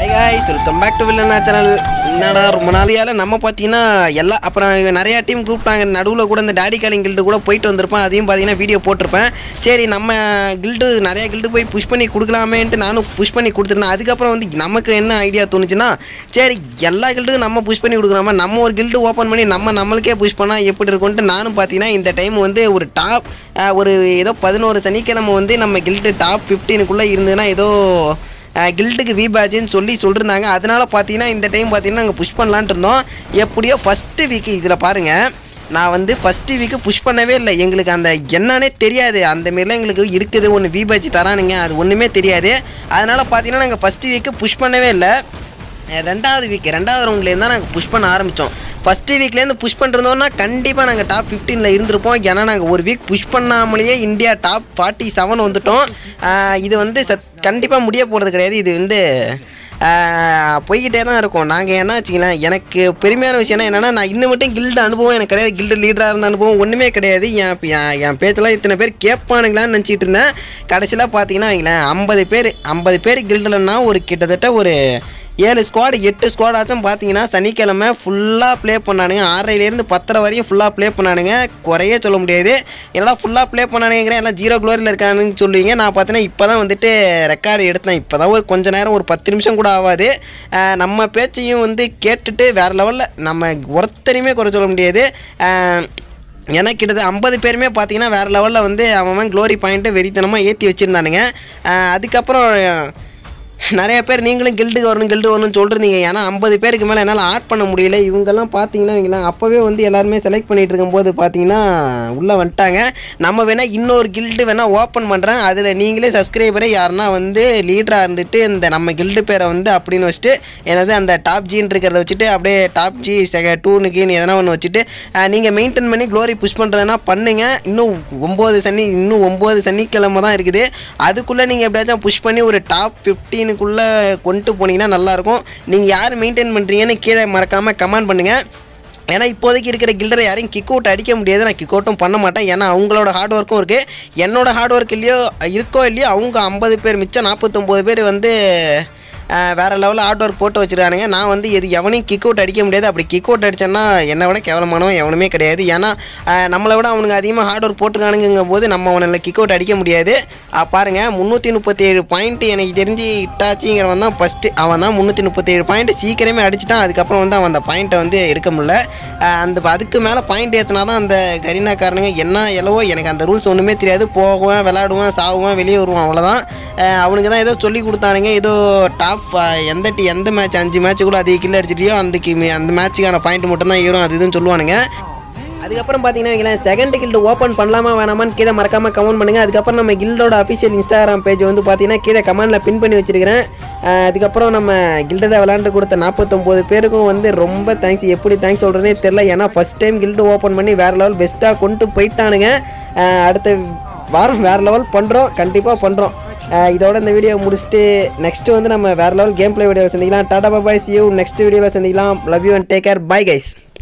high guys welcome back to வில்லனா channel என்னடா ரொம்ப நாளையால நம்ம பார்த்தீங்கன்னா எல்லா அப்புறம் இவன் நிறையா டீம் கூப்பிட்டாங்க நடுவில் கூட இந்த டாடி காலிங் கில்டு கூட போயிட்டு வந்திருப்பேன் அதையும் பார்த்தீங்கன்னா வீடியோ போட்டிருப்பேன் சரி நம்ம கில்டு நிறைய கில்டு போய் புஷ் பண்ணி கொடுக்கலாமேன்ட்டு நானும் புஷ் பண்ணி கொடுத்துருந்தேன் அதுக்கப்புறம் வந்து நமக்கு என்ன ஐடியா தோணுச்சுன்னா சரி எல்லா கில்டுக்கும் நம்ம புஷ் பண்ணி கொடுக்குறாம நம்ம ஒரு கில்டு ஓப்பன் பண்ணி நம்ம நம்மளுக்கே புஷ் பண்ணால் எப்படி இருக்கும்ட்டு நானும் பார்த்தீங்கன்னா இந்த டைம் வந்து ஒரு டாப் ஒரு ஏதோ பதினோரு சனிக்கிழமை வந்து நம்ம கில்டு டாப் ஃபிஃப்டீனுக்குள்ளே இருந்ததுன்னா ஏதோ கில்ட்டுக்கு வி பேட்சுன்னு சொல்லி சொல்லியிருந்தாங்க அதனால பார்த்தீங்கன்னா இந்த டைம் பார்த்தீங்கன்னா நாங்கள் புஷ் பண்ணலான்ட்டு இருந்தோம் எப்படியோ ஃபஸ்ட்டு வீக்கு இதில் பாருங்கள் நான் வந்து ஃபஸ்ட்டு வீக்கு புஷ் பண்ணவே இல்லை எங்களுக்கு அந்த என்னன்னே தெரியாது அந்த மாரிலாம் எங்களுக்கு இருக்குது ஒன்று வி பேட்ச் தரானுங்க அது ஒன்றுமே தெரியாது அதனால் பார்த்தீங்கன்னா நாங்கள் ஃபஸ்ட்டு வீக்கு புஷ் பண்ணவே இல்லை அஹ் ரெண்டாவது வீக் ரெண்டாவது ரவுண்ட்லேருந்து தான் நாங்கள் புஷ் பண்ண ஆரம்பித்தோம் ஃபஸ்ட்டு வீக்லேருந்து புஷ் பண்ணிருந்தோம்னா கண்டிப்பாக நாங்கள் டாப் ஃபிஃப்டீனில் இருந்திருப்போம் ஏன்னா நாங்கள் ஒரு வீக் புஷ் பண்ணாமலேயே இந்தியா டாப் ஃபார்ட்டி செவன் வந்துட்டோம் அஹ் இது வந்து சத் கண்டிப்பாக முடிய போகிறது கிடையாது இது வந்து அஹ் போய்கிட்டே தான் இருக்கும் நாங்கள் என்ன வச்சுக்கலாம் எனக்கு பெருமையான விஷயம் என்னென்னா நான் இன்னும் மட்டும் கில்டு அனுபவம் எனக்கு கிடையாது கில்டு லீடராக இருந்த அனுபவம் ஒன்றுமே கிடையாது என் என் என் பேச்செல்லாம் இத்தனை பேர் கேட்பானுங்களான்னு நினச்சிட்டு இருந்தேன் கடைசியில் பார்த்தீங்கன்னா வைங்களேன் ஐம்பது பேர் ஐம்பது பேர் கில்டுலன்னா ஒரு கிட்டத்தட்ட ஒரு ஏழு ஸ்குவாடு எட்டு ஸ்குவாடாச்சும் பார்த்தீங்கன்னா சனிக்கிழமை ஃபுல்லாக ப்ளே பண்ணானுங்க ஆறரைலேருந்து பத்தரை வரையும் ஃபுல்லாக ப்ளே பண்ணானுங்க குறையே சொல்ல முடியாது என்னடா ஃபுல்லாக ப்ளே பண்ணானுங்கிறேன் எல்லாம் ஜீரோ க்ளோரியில் இருக்கானுன்னு சொல்லுவீங்க நான் பார்த்தீங்கன்னா இப்போ தான் வந்துட்டு ரெக்கார்டு எடுத்தேன் இப்போ தான் ஒரு கொஞ்ச நேரம் ஒரு பத்து நிமிஷம் கூட ஆகாது அஹ் நம்ம பேச்சையும் வந்து கேட்டுட்டு வேறு லெவலில் நம்ம ஒருத்தரையுமே குறை சொல்ல முடியாது அஹ் ஏன்னா கிட்டத்தட்ட ஐம்பது பேருமே பார்த்தீங்கன்னா வேறு லெவலில் வந்து அவன் க்ளோரி பாயிண்ட்டை வெறித்தனமாக ஏற்றி வச்சுருந்தானுங்க அதுக்கப்புறம் நிறைய பேர் நீங்களும் கில்டுக்கு வரணும் கில்டு வரணும்னு சொல்லிருந்தீங்க ஏன்னா ஐம்பது பேருக்கு மேலே என்னால் ஆட் பண்ண முடியல இவங்கெல்லாம் பார்த்தீங்கன்னா இவங்களாம் அப்போவே வந்து எல்லாருமே செலக்ட் பண்ணிட்டு இருக்கும்போது பார்த்தீங்கன்னா உள்ளே வந்துட்டாங்க நம்ம வேணால் இன்னொரு கில்டு வேணால் ஓப்பன் பண்ணுறேன் அதில் நீங்களே சப்ஸ்கிரைபரை யாருன்னா வந்து லீடராக இருந்துட்டு இந்த நம்ம கில்டு பேரை வந்து அப்படின்னு வச்சுட்டு என்னது அந்த டாப் ஜின்னு இருக்கிறத வச்சுட்டு அப்படியே டாப் ஜி செக டூனு கீனு எதனா ஒன்று வச்சுட்டு நீங்கள் மெயின்டைன் பண்ணி க்ளோரி புஷ் பண்ணுறதுனா பண்ணுங்க இன்னும் ஒம்பது சனி இன்னும் ஒம்பது சனிக்கிழமை தான் இருக்குது அதுக்குள்ளே நீங்கள் எப்படியாச்சும் புஷ் பண்ணி ஒரு டாப் ஃபிஃப்டீனுக்குள்ளே கொண்டு போனீங்கன்னா நல்லாயிருக்கும் நீங்கள் யார் மெயின்டைன் பண்ணுறீங்கன்னு கீழே மறக்காமல் கமெண்ட் பண்ணுங்கள் ஏன்னா இப்போதைக்கு இருக்கிற கில்டரை யாரையும் கிக் அவுட் அடிக்க முடியாது நான் கிக் அவுட்டும் பண்ண மாட்டேன் ஏன்னா அவங்களோட ஹார்ட் ஒர்க்கும் இருக்குது என்னோட ஹார்ட் ஒர்க் இல்லையோ இருக்கோ இல்லையோ அவங்க ஐம்பது பேர் மிச்சம் நாற்பத்தொம்போது பேர் வந்து அஹ், வேற லெவலில் ஹார்ட் ஒர்க் போட்டு வச்சிருக்கானுங்க நான் வந்து எது எவனையும் கிக் அவுட் அடிக்க முடியாது அப்படி கிக் அவுட் அடிச்சேன்னா என்னை விட கேவலமானவன் எவனுமே கிடையாது ஏன்னா அஹ், நம்மளை விட அவனுங்க அதிகமாக ஹார்ட் ஒர்க் போட்டுருக்கானுங்கும் போது நம்ம அவனை கிக் அவுட் அடிக்க முடியாது அஹ், பாருங்க முந்நூற்றி முப்பத்தி ஏழு பாயிண்ட் எனக்கு தெரிஞ்சு இட்டாச்சிங்கிறவன் தான் ஃபஸ்ட்டு அவன் தான் முந்நூற்றி முப்பத்தி ஏழு பாயிண்ட் சீக்கிரமே அடிச்சிட்டான் அதுக்கப்புறம் வந்து அவன் அந்த பாயிண்ட்டை வந்து எடுக்க முடியல அஹ், அந்த அதுக்கு மேலே பாயிண்ட் ஏற்றினா தான் அந்த கரீனாக்காரனுங்க என்ன எல்லவோ எனக்கு அந்த ரூல்ஸ் ஒன்றுமே தெரியாது போகுவேன் விளாடுவேன் சாவுவேன் வெளியே வருவான் அவ்வளோதான் அஹ், அவனுக்கு தான் ஏதோ சொல்லி கொடுத்தானுங்க ஏதோ டாப் எந்த டி எந்த மேட்ச் அஞ்சு மேட்ச் கூட அதிக கில்ல அடிச்சிட்டியோ அந்த கி- அந்த மேட்ச்சுக்கான பாயிண்ட் மட்டும் தான் ஏறும் அது இதுன்னு சொல்லுவானுங்க அதுக்கப்புறம் பார்த்தீங்கன்னா வைங்களேன் செகண்ட் கில்டு ஓப்பன் பண்ணலாமா வேணாமான்னு கீழே மறக்காம கமெண்ட் பண்ணுங்க அதுக்கப்புறம் நம்ம கில்டோட அஃபிஷியல் இன்ஸ்டாகிராம் பேஜ் வந்து பார்த்தீங்கன்னா கீழே கமெண்ட்ல பின் பண்ணி வச்சிருக்கிறேன் அஹ் அதுக்கப்புறம் நம்ம கில்டில் விளாண்டு கொடுத்த நாற்பத்தொம்போது பேருக்கும் வந்து ரொம்ப தேங்க்ஸ் எப்படி தேங்க்ஸ் சொல்கிறேனே தெரில ஏன்னா ஃபர்ஸ்ட் டைம் கில்டு ஓப்பன் பண்ணி வேறு லெவல் பெஸ்ட்டாக கொண்டு போயிட்டானுங்க அஹ் அடுத்த வாரம் வேறு லெவல் பண்ணுறோம் கண்டிப்பாக பண்ணுறோம் இதோட இந்த வீடியோ முடிச்சுட்டு நெக்ஸ்ட் வந்து நம்ம வேறு லெவல் கேம் ப்ளே வீடியோ சந்திக்கலாம் tata bye see you next வீடியோவில் சந்திக்கலாம் love you and take care bye guys